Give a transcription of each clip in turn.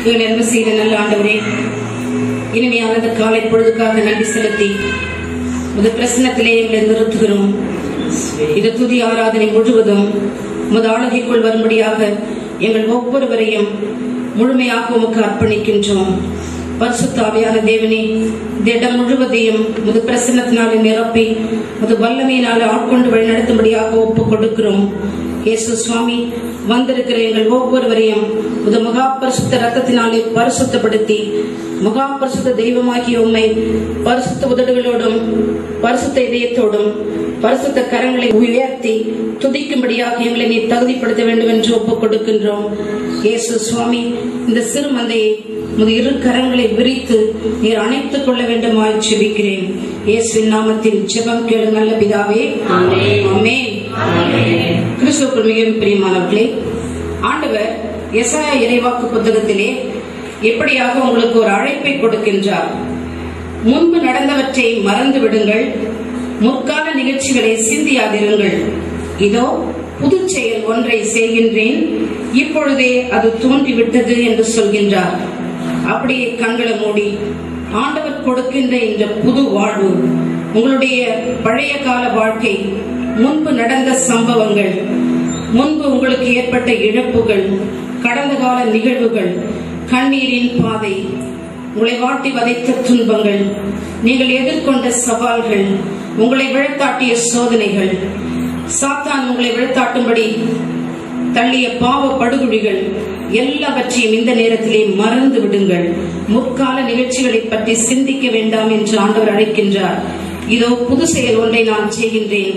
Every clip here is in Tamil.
எங்கள் அன்பு செய்த நல்ல ஆண்டவரே இனிமையானது காலை பொழுதுக்காக நன்றி செலுத்தி முது பிரசனத்திலே எங்களை நிறுத்துகிறோம் இது துதி ஆராதனை முழுவதும் முது ஆளுகைக்குள் வரும்படியாக எங்கள் ஒவ்வொருவரையும் முழுமையாக உமக்கு அர்ப்பணிக்கின்றோம் பரிசுத்தாவியான தேவனே இந்த இடம் முழுவதையும் முது பிரசன்னத்தினாலே நிரப்பி முது வல்லமையினாலே ஆட்கொண்டு வழிநடத்தும்படியாக ஒப்புக் கொடுக்கிறோம் இயேசு சுவாமி வந்திருக்கிற எங்கள் ஒவ்வொருவரையும் முது மகா பரிசுத்த ரத்தத்தினாலே பரிசுத்தப்படுத்தி மகா பரிசுத்த தெய்வமாகிய உம்மை பரிசுத்த உதடுகளோடும் பரிசுத்த இதயத்தோடும் பரிசுத்த கரங்களை உயர்த்தி துதிக்கும்படியாக எங்களை நீ தகுதிப்படுத்த வேண்டும் என்று ஒப்புக் கொடுக்கின்றோம் இயேசு சுவாமி இந்த சிறு மந்தையை உமது இரு கரங்களை விரித்து நீர் அணைத்துக் கொள்ள வேண்டுமாய் ஜெபிக்கிறேன் இயேசுவின் நாமத்தில் ஜெபம் கேளு நல்ல பிதாவே ஆமென் கிறிஸ்துவுக்குள் மிகவும் பிரியமானவர்களே ஆண்டவர் எசாயா இறைவாக்கு புத்தகத்திலே எப்படியாக உங்களுக்கு ஒரு அழைப்பை கொடுக்கின்றார் முன்பு நடந்தவற்றை மறந்து விடுங்கள் முற்கால நிகழ்ச்சிகளை சிந்தியாதிருங்கள் இதோ புது செயல் ஒன்றை செய்கின்றேன் இப்பொழுதே அது தோன்றிவிட்டது என்று சொல்கின்றார் அப்படியே கண்களை மூடி ஆண்டவர் கொடுக்கின்ற இந்த புது வாழ்வு உங்களுடைய பழைய கால வாழ்க்கை முன்பு நடந்த சம்பவங்கள் முன்பு உங்களுக்கு ஏற்பட்ட இழப்புகள் கடந்த கால நிகழ்வுகள் கண்ணீரின் பாதை உங்களை வாட்டி வதைத்த துன்பங்கள் நீங்கள் எதிர்கொண்ட சவால்கள் உங்களை விழத்தாட்டிய சோதனைகள் சாத்தான் உங்களை விழத்தாட்டும்படி தள்ளிய பாவ படுகொழிகள் எல்லாவற்றையும் இந்த நேரத்திலே மறந்து விடுங்கள் முற்கால நிகழ்ச்சிகளை பற்றி சிந்திக்க வேண்டாம் என்று ஆண்டவர் அழைக்கின்றார் இதோ புது செயல் ஒன்றை நான் செய்கின்றேன்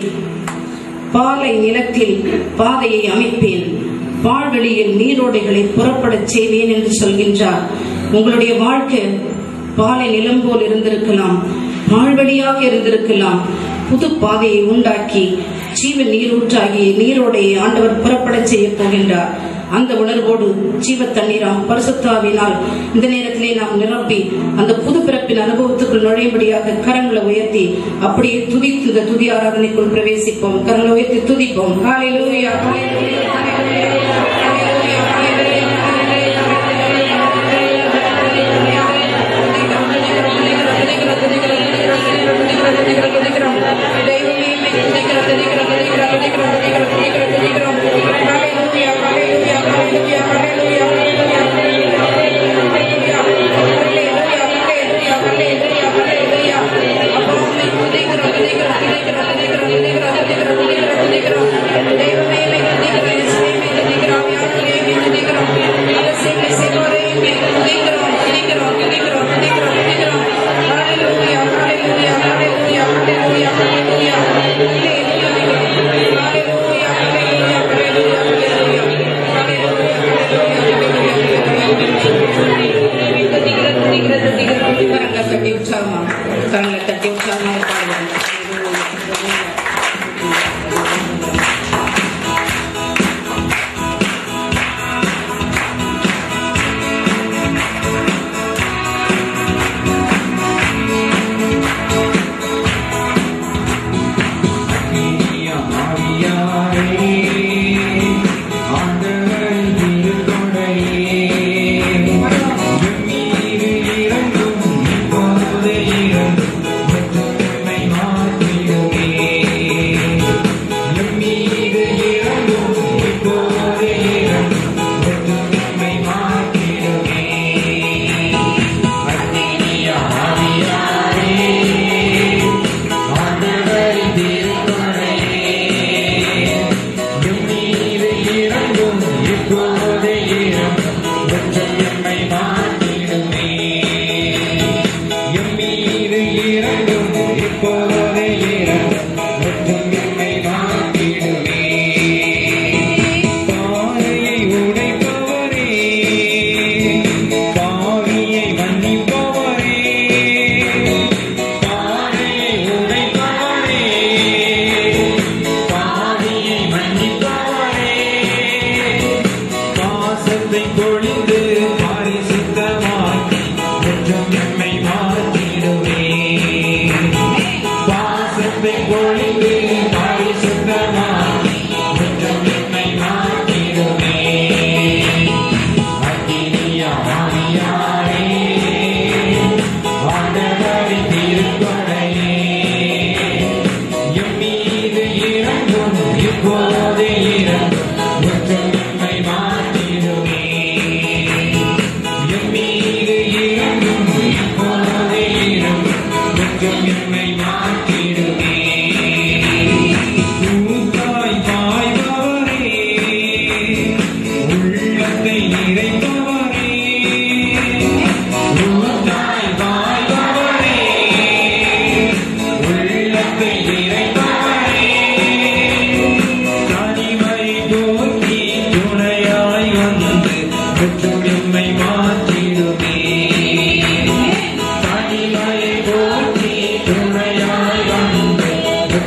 பாலை நிலத்தில் பாதையை அமைப்பேன் பால்வெளியில் நீரோடைகளை புறப்படச் செய்வேன் என்று சொல்கின்றார் உங்களுடைய வாழ்க்கை பாலை நிலம் போல் இருந்திருக்கலாம் பால்வெளியாக இருந்திருக்கலாம் புது பாதையை உண்டாக்கி ஜீவ நீரூற்றாகிய நீரோடையை ஆண்டவர் புறப்படச் செய்ய போகின்றார் அந்த உணர்வோடு ஜீவ தண்ணீராம் பரிசுத்தாவினால் இந்த நேரத்திலே நாம் நிரப்பி அந்த புது பிறப்பின் அனுபவத்துக்குள் நுழையும்படியாக கரங்களை உயர்த்தி அப்படியே துதித்து இந்த துதி ஆராதனைக்குள் பிரவேசிப்போம் கரங்களை உயர்த்தி துதிப்போம் ஹalleluya ஹalleluya ஹalleluya கரங்களை தட்டி உற்சாகமா கரங்களை தட்டி உற்சாகமாக பாடுவாங்க ஆண்டவரின் திருக்கொடையே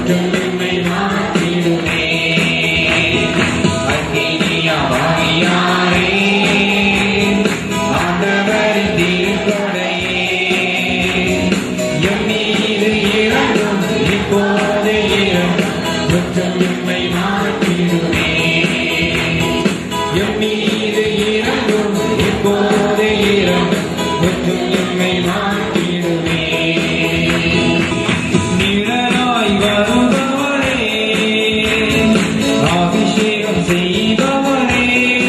முற்றும் எம்மை மாற்றிடுமே அக்கினியாவாரியாரே ஆண்டவரின் திருக்கொடையே எம் மீது இறங்கும் இப்போது இறங்கும் முற்றும் எம்மை மாற்றிடுமே எம் மீது இறங்கும் இப்போது இறங்கும் முற்றும் எம்மை மாற்றிடுமே நிழலாய் வருபவரே அபிஷேகம் செய்பவரே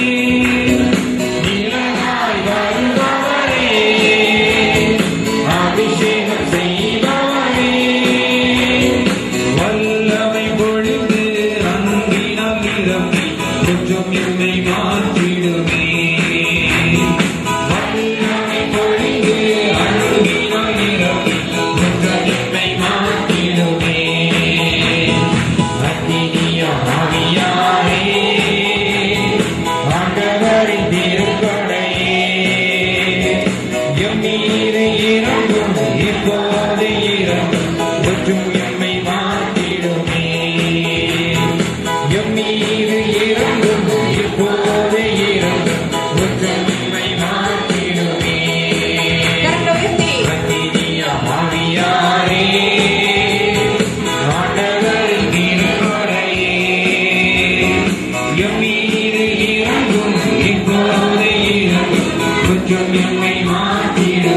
நிழலாய் வருபவரே அபிஷேகம் செய்பவரே வல்லமை பொழிந்து அன்பினால் நிரப்பி குற்றம் என்னை மாற்றிடுமே வல்லமை பொழிந்து அன்பினால் நிரப்பி குற்றம் என்னை மாற்றிடுமே அக்கினியாவியாரே ஆண்டவரின் திருக்கொடையே எம் மீது இறங்கும் இப்போது இறங்கும் மற்றும் எம்மை மாற்றிடுமே எம் மீது இறங்கும் இப்போது இறங்கும் மற்றும் எம்மை மாற்றிடுமே அக்கினியாவியாரே ஆண்டவரின் திருக்கொடையே எம் மீது இறங்கும் இப்போது இறங்கும் குற்றம் எம்மை மாற்றிடுமே